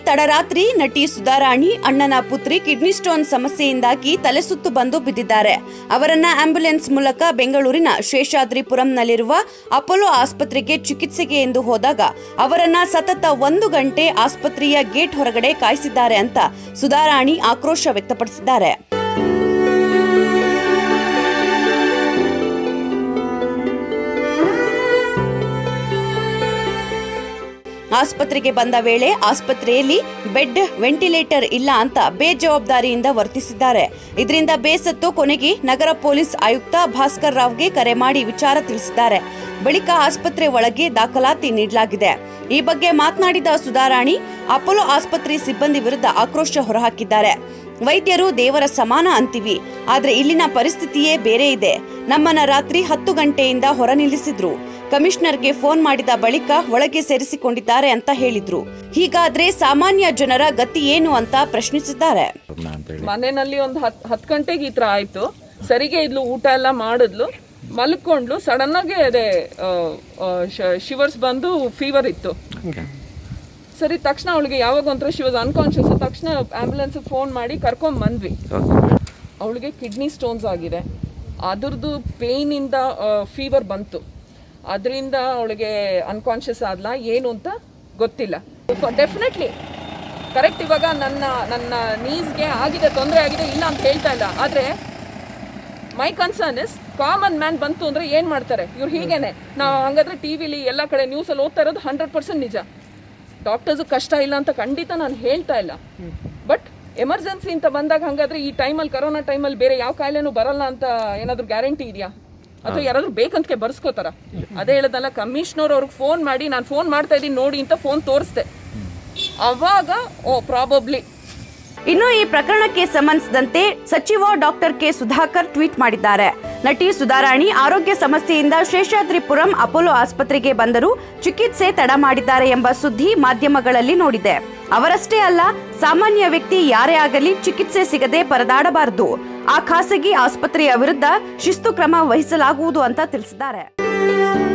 ತಡರಾತ್ರಿ ನಟಿ ಸುಧಾರಾಣಿ ಅಣ್ಣನ ಪುತ್ರಿ ಕಿಡ್ನಿ ಸ್ಟೋನ್ ಸಮಸ್ಯೆಯಿಂದಾಗಿ ತಲೆಸುತ್ತು ಬಂದು ಬಿದ್ದಿದ್ದಾರೆ ಅವರನ್ನ ಆಂಬ್ಯುಲೆನ್ಸ್ ಮೂಲಕ ಬೆಂಗಳೂರಿನ ಶೇಷಾದ್ರಿಪುರಂನಲ್ಲಿರುವ ಅಪೋಲೋ ಆಸ್ಪತ್ರೆಗೆ ಚಿಕಿತ್ಸೆಗೆ ಎಂದು ಹೋದಾಗ ಅವರನ್ನ ಸತತ ಒಂದು ಗಂಟೆ ಆಸ್ಪತ್ರೆಯ ಗೇಟ್ ಹೊರಗಡೆ ಕಾಯಿಸಿದ್ದಾರೆ ಅಂತ ಸುಧಾರಾಣಿ ಆಕ್ರೋಶ ವ್ಯಕ್ತಪಡಿಸಿದ್ದಾರೆ ಆಸ್ಪತ್ರೆಗೆ ಬಂದ ವೇಳೆ ಆಸ್ಪತ್ರೆಯಲ್ಲಿ ಬೆಡ್ ವೆಂಟಿಲೇಟರ್ ಇಲ್ಲ ಅಂತ ಬೇಜವಾಬ್ದಾರಿಯಿಂದ ವರ್ತಿಸಿದ್ದಾರೆ ಇದರಿಂದ ಬೇಸತ್ತು ಕೊನೆಗೆ ನಗರ ಪೊಲೀಸ್ ಆಯುಕ್ತ ಭಾಸ್ಕರ್ ರಾವ್ಗೆ ಕರೆ ಮಾಡಿ ವಿಚಾರ ತಿಳಿಸಿದ್ದಾರೆ ಬಳಿಕ ಆಸ್ಪತ್ರೆ ಒಳಗೆ ದಾಖಲಾತಿ ನೀಡಲಾಗಿದೆ ಈ ಬಗ್ಗೆ ಮಾತನಾಡಿದ ಸುಧಾರಾಣಿ ಅಪೋಲೋ ಆಸ್ಪತ್ರೆ ಸಿಬ್ಬಂದಿ ವಿರುದ್ಧ ಆಕ್ರೋಶ ಹೊರಹಾಕಿದ್ದಾರೆ ವೈದ್ಯರು ದೇವರ ಸಮಾನ ಅಂತೀವಿ ಆದ್ರೆ ಇಲ್ಲಿನ ಪರಿಸ್ಥಿತಿಯೇ ಬೇರೆ ಇದೆ ನಮ್ಮನ್ನ ರಾತ್ರಿ ಹತ್ತು ಗಂಟೆಯಿಂದ ಹೊರ ನಿಲ್ಲಿಸಿದ್ರು ಕಮಿಷನರ್ಗೆ ಫೋನ್ ಮಾಡಿದ ಬಳಿಕ ಒಳಗೆ ಸೇರಿಸಿಕೊಂಡಿದ್ದಾರೆ ಅಂತ ಹೇಳಿದ್ರು ಹೀಗಾದ್ರೆ ಸಾಮಾನ್ಯ ಜನರ ಗತಿ ಏನು ಅಂತ ಪ್ರಶ್ನಿಸಿದ್ದಾರೆ ಮನೆಯಲ್ಲಿ ಒಂದು ಹತ್ ಹತ್ತು ಗಂಟೆಗೆ ಈ ಥರ ಆಯಿತು ಸರಿಗೆ ಇದ್ಲು ಊಟ ಎಲ್ಲ ಮಾಡಿದ್ಲು ಮಲ್ಕೊಂಡ್ಲು ಸಡನ್ ಆಗಿ ಅದೇ ಶಿವರ್ಸ್ ಬಂದು ಫೀವರ್ ಇತ್ತು ಸರಿ ತಕ್ಷಣ ಅವಳಿಗೆ ಯಾವಾಗ ಒಂಥರ ಶಿ ವಾಸ್ ಅನ್ಕಾನ್ಶಿಯಸ್ ತಕ್ಷಣ ಆಂಬ್ಯುಲೆನ್ಸ್ ಫೋನ್ ಮಾಡಿ ಕರ್ಕೊಂಡ್ ಬಂದ್ವಿ ಅವಳಿಗೆ ಕಿಡ್ನಿ ಸ್ಟೋನ್ಸ್ ಆಗಿದೆ ಅದ್ರದ್ದು ಪೇಯ್ನಿಂದ ಫೀವರ್ ಬಂತು ಅದರಿಂದ ಅವಳಿಗೆ ಅನ್ಕಾನ್ಶಿಯಸ್ ಆದ್ಲಾ ಏನು ಅಂತ ಗೊತ್ತಿಲ್ಲ ಡೆಫಿನೆಟ್ಲಿ ಕರೆಕ್ಟ್ ಇವಾಗ ನನ್ನ ನನ್ನ ನೀಸ್ಗೆ ಆಗಿದೆ ತೊಂದರೆ ಆಗಿದೆ ಇಲ್ಲ ಅಂತ ಹೇಳ್ತಾ ಇಲ್ಲ ಆದರೆ my concern is common man ಬಂತು ಅಂದ್ರೆ ಏನು ಮಾಡ್ತಾರೆ ಇವ್ರು ಹೀಗೇನೆ ನಾವು ಹಂಗಾದ್ರೆ ಟಿ ವಿಲಿ ಎಲ್ಲ ಕಡೆ ನ್ಯೂಸಲ್ಲಿ ಓದ್ತಾ ಇರೋದು ಹಂಡ್ರೆಡ್ ಪರ್ಸೆಂಟ್ ನಿಜ ಡಾಕ್ಟರ್ಸ್ ಕಷ್ಟ ಇಲ್ಲ ಅಂತ ಖಂಡಿತ ನಾನು ಹೇಳ್ತಾ ಇಲ್ಲ ಬಟ್ ಎಮರ್ಜೆನ್ಸಿ ಅಂತ ಬಂದಾಗ ಹಂಗಾದ್ರೆ ಈ ಟೈಮಲ್ಲಿ ಕರೋನಾ ಟೈಮಲ್ಲಿ ಬೇರೆ ಯಾವ ಕಾಯಿಲೆನೂ ಬರಲ್ಲ ಅಂತ ಏನಾದರೂ ಗ್ಯಾರಂಟಿ ಇದೆಯಾ ಅಥವಾ ಯಾರಾದ್ರೂ ಬೇಕಂತಕ್ಕೆ ಬರ್ಸ್ಕೋತಾರ ಅದೇ ಹೇಳದಲ್ಲ ಕಮಿಷನರ್ ಅವ್ರಿಗೆ ಫೋನ್ ಮಾಡಿ ನಾನು ಫೋನ್ ಮಾಡ್ತಾ ಇದ್ದೀನಿ ನೋಡಿ ಅಂತ ಫೋನ್ ತೋರಿಸ್ದೆ ಅವಾಗ ಓ ಪ್ರಾಬಬ್ಲಿ ಇನ್ನು ಈ ಪ್ರಕರಣಕ್ಕೆ ಸಂಬಂಧಿಸಿದಂತೆ ಸಚಿವ ಡಾಕ್ಟರ್ ಕೆ ಸುಧಾಕರ್ ಟ್ವೀಟ್ ಮಾಡಿದ್ದಾರೆ ನಟಿ ಸುಧಾರಾಣಿ ಆರೋಗ್ಯ ಸಮಸ್ಯೆಯಿಂದ ಶೇಷಾದ್ರಿಪುರಂ ಅಪೋಲೋ ಆಸ್ಪತ್ರೆಗೆ ಬಂದರೂ ಚಿಕಿತ್ಸೆ ತಡ ಮಾಡಿದ್ದಾರೆ ಎಂಬ ಸುದ್ದಿ ಮಾಧ್ಯಮಗಳಲ್ಲಿ ನೋಡಿದೆ ಅವರಷ್ಟೇ ಅಲ್ಲ ಸಾಮಾನ್ಯ ವ್ಯಕ್ತಿ ಯಾರೇ ಆಗಲಿ ಚಿಕಿತ್ಸೆ ಸಿಗದೆ ಪರದಾಡಬಾರದು ಆ ಖಾಸಗಿ ಆಸ್ಪತ್ರೆಯ ವಿರುದ್ಧ ಶಿಸ್ತು ಕ್ರಮ ವಹಿಸಲಾಗುವುದು ಅಂತ ತಿಳಿಸಿದ್ದಾರೆ